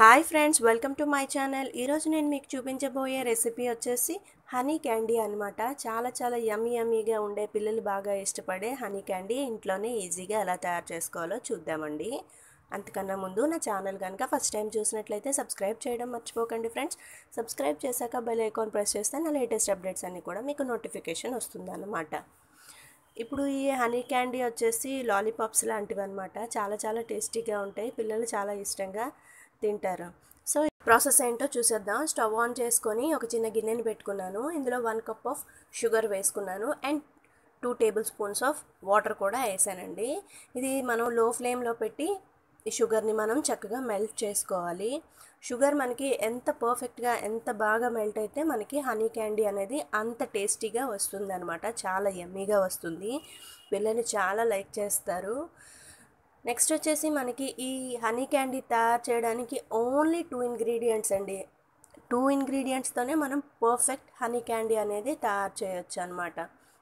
hi friends welcome to my channel ఈరోజు నేను మీకు చూపించబోయే రెసిపీ వచ్చేసి హనీ క్యాండీ అనమాట చాలా చాలా యమ్మీ యమ్మీగా ఉండే పిల్లలు బాగా ఇష్టపడే హనీ క్యాండీ ఇంట్లోనే ఈజీగా ఎలా తయారు చేసుకోవాలో చూద్దామండి అంతకన్నా ముందు నా ఛానల్ కనుక ఫస్ట్ టైం చూసినట్లయితే సబ్స్క్రైబ్ చేయడం మర్చిపోకండి ఫ్రెండ్స్ సబ్స్క్రైబ్ చేశాక బెల్ ఐకాన్ ప్రెస్ చేస్తే నా లేటెస్ట్ అప్డేట్స్ అన్నీ కూడా మీకు నోటిఫికేషన్ వస్తుందన్నమాట ఇప్పుడు ఈ హనీ క్యాండీ వచ్చేసి లాలీపాప్స్ లాంటివి అనమాట చాలా చాలా టేస్టీగా ఉంటాయి పిల్లలు చాలా ఇష్టంగా తింటారు సో ప్రాసెస్ ఏంటో చూసేద్దాం స్టవ్ ఆన్ చేసుకొని ఒక చిన్న గిన్నెని పెట్టుకున్నాను ఇందులో వన్ కప్ ఆఫ్ షుగర్ వేసుకున్నాను and two tablespoons of water కూడా వేసానండి ఇది మనం లో ఫ్లేమ్లో పెట్టి ఈ షుగర్ని మనం చక్కగా మెల్ట్ చేసుకోవాలి షుగర్ మనకి ఎంత పర్ఫెక్ట్గా ఎంత బాగా మెల్ట్ అయితే మనకి హనీ క్యాండీ అనేది అంత టేస్టీగా వస్తుంది అనమాట చాలా ఎమ్మీగా వస్తుంది పిల్లలు చాలా లైక్ చేస్తారు నెక్స్ట్ వచ్చేసి మనకి ఈ హనీ క్యాండీ తయారు చేయడానికి ఓన్లీ టూ ఇంగ్రీడియంట్స్ అండి టూ ఇంగ్రీడియంట్స్తోనే మనం పర్ఫెక్ట్ హనీ క్యాండీ అనేది తయారు చేయొచ్చు అనమాట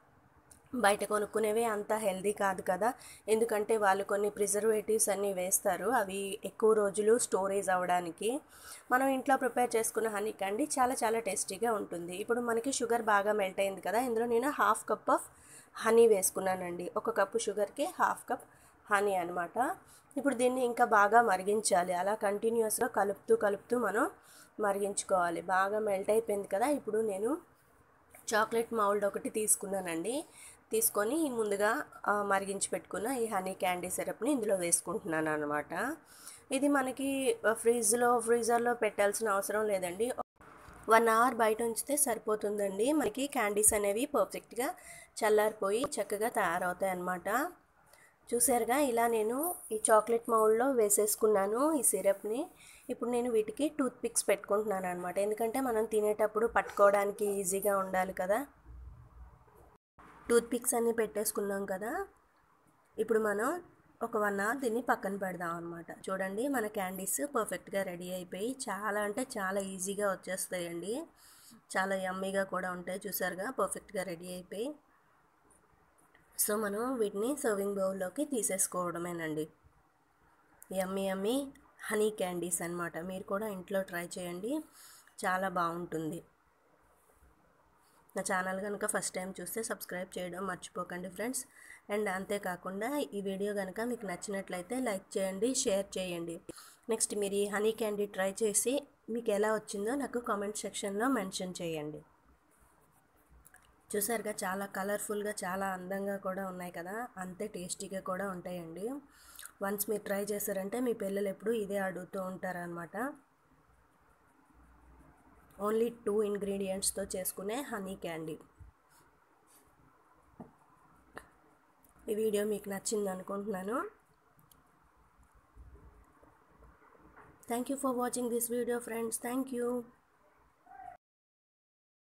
బయట కొనుక్కునేవి అంత హెల్దీ కాదు కదా ఎందుకంటే వాళ్ళు కొన్ని ప్రిజర్వేటివ్స్ అన్నీ వేస్తారు అవి ఎక్కువ రోజులు స్టోరేజ్ అవ్వడానికి మనం ఇంట్లో ప్రిపేర్ చేసుకున్న హనీ క్యాండీ చాలా చాలా టేస్టీగా ఉంటుంది ఇప్పుడు మనకి షుగర్ బాగా మెల్ట్ అయింది కదా ఇందులో నేను హాఫ్ కప్ ఆఫ్ హనీ వేసుకున్నానండి ఒక కప్పు షుగర్కి హాఫ్ కప్ హనీ అనమాట ఇప్పుడు దీన్ని ఇంకా బాగా మరిగించాలి అలా కంటిన్యూస్గా కలుపుతూ కలుపుతూ మనం మరిగించుకోవాలి బాగా మెల్ట్ అయిపోయింది కదా ఇప్పుడు నేను చాక్లెట్ మౌల్డ్ ఒకటి తీసుకున్నానండి తీసుకొని ముందుగా మరిగించి పెట్టుకున్న ఈ హనీ క్యాండీ సిరప్ని ఇందులో వేసుకుంటున్నాను అనమాట ఇది మనకి ఫ్రిడ్జ్లో ఫ్రీజర్లో పెట్టాల్సిన అవసరం లేదండి వన్ అవర్ బయట ఉంచితే సరిపోతుందండి మనకి క్యాండీస్ అనేవి పర్ఫెక్ట్గా చల్లారిపోయి చక్కగా తయారవుతాయి అన్నమాట చూసారుగా ఇలా నేను ఈ చాక్లెట్ మౌల్డ్లో వేసేసుకున్నాను ఈ సిరప్ని ఇప్పుడు నేను వీటికి టూత్ పిక్స్ పెట్టుకుంటున్నాను అనమాట ఎందుకంటే మనం తినేటప్పుడు పట్టుకోవడానికి ఈజీగా ఉండాలి కదా టూత్ పిక్స్ అన్నీ పెట్టేసుకున్నాం కదా ఇప్పుడు మనం ఒక వన్ అవర్ దీన్ని పక్కన పెడదాం అనమాట చూడండి మన క్యాండీస్ పర్ఫెక్ట్గా రెడీ అయిపోయి చాలా అంటే చాలా ఈజీగా వచ్చేస్తాయండి చాలా యమ్మీగా కూడా ఉంటాయి చూసారుగా పర్ఫెక్ట్గా రెడీ అయిపోయి సో మనం వీటిని సర్వింగ్ బౌల్లోకి తీసేసుకోవడమేనండి యమ్మీ యమ్మీ హనీ క్యాండీస్ అనమాట మీరు కూడా ఇంట్లో ట్రై చేయండి చాలా బాగుంటుంది నా ఛానల్ కనుక ఫస్ట్ టైం చూస్తే సబ్స్క్రైబ్ చేయడం మర్చిపోకండి ఫ్రెండ్స్ అండ్ అంతేకాకుండా ఈ వీడియో కనుక మీకు నచ్చినట్లయితే లైక్ చేయండి షేర్ చేయండి నెక్స్ట్ మీరు ఈ హనీ క్యాండీ ట్రై చేసి మీకు ఎలా వచ్చిందో నాకు కామెంట్ సెక్షన్లో మెన్షన్ చేయండి చూసారుగా చాలా కలర్ఫుల్గా చాలా అందంగా కూడా ఉన్నాయి కదా అంతే టేస్టీగా కూడా ఉంటాయండి వన్స్ మీరు ట్రై చేశారంటే మీ పిల్లలు ఎప్పుడు ఇదే అడుగుతూ ఉంటారనమాట ఓన్లీ టూ ఇంగ్రీడియంట్స్తో చేసుకునే హనీ క్యాండీ ఈ వీడియో మీకు నచ్చింది అనుకుంటున్నాను thank you for watching this video friends thank you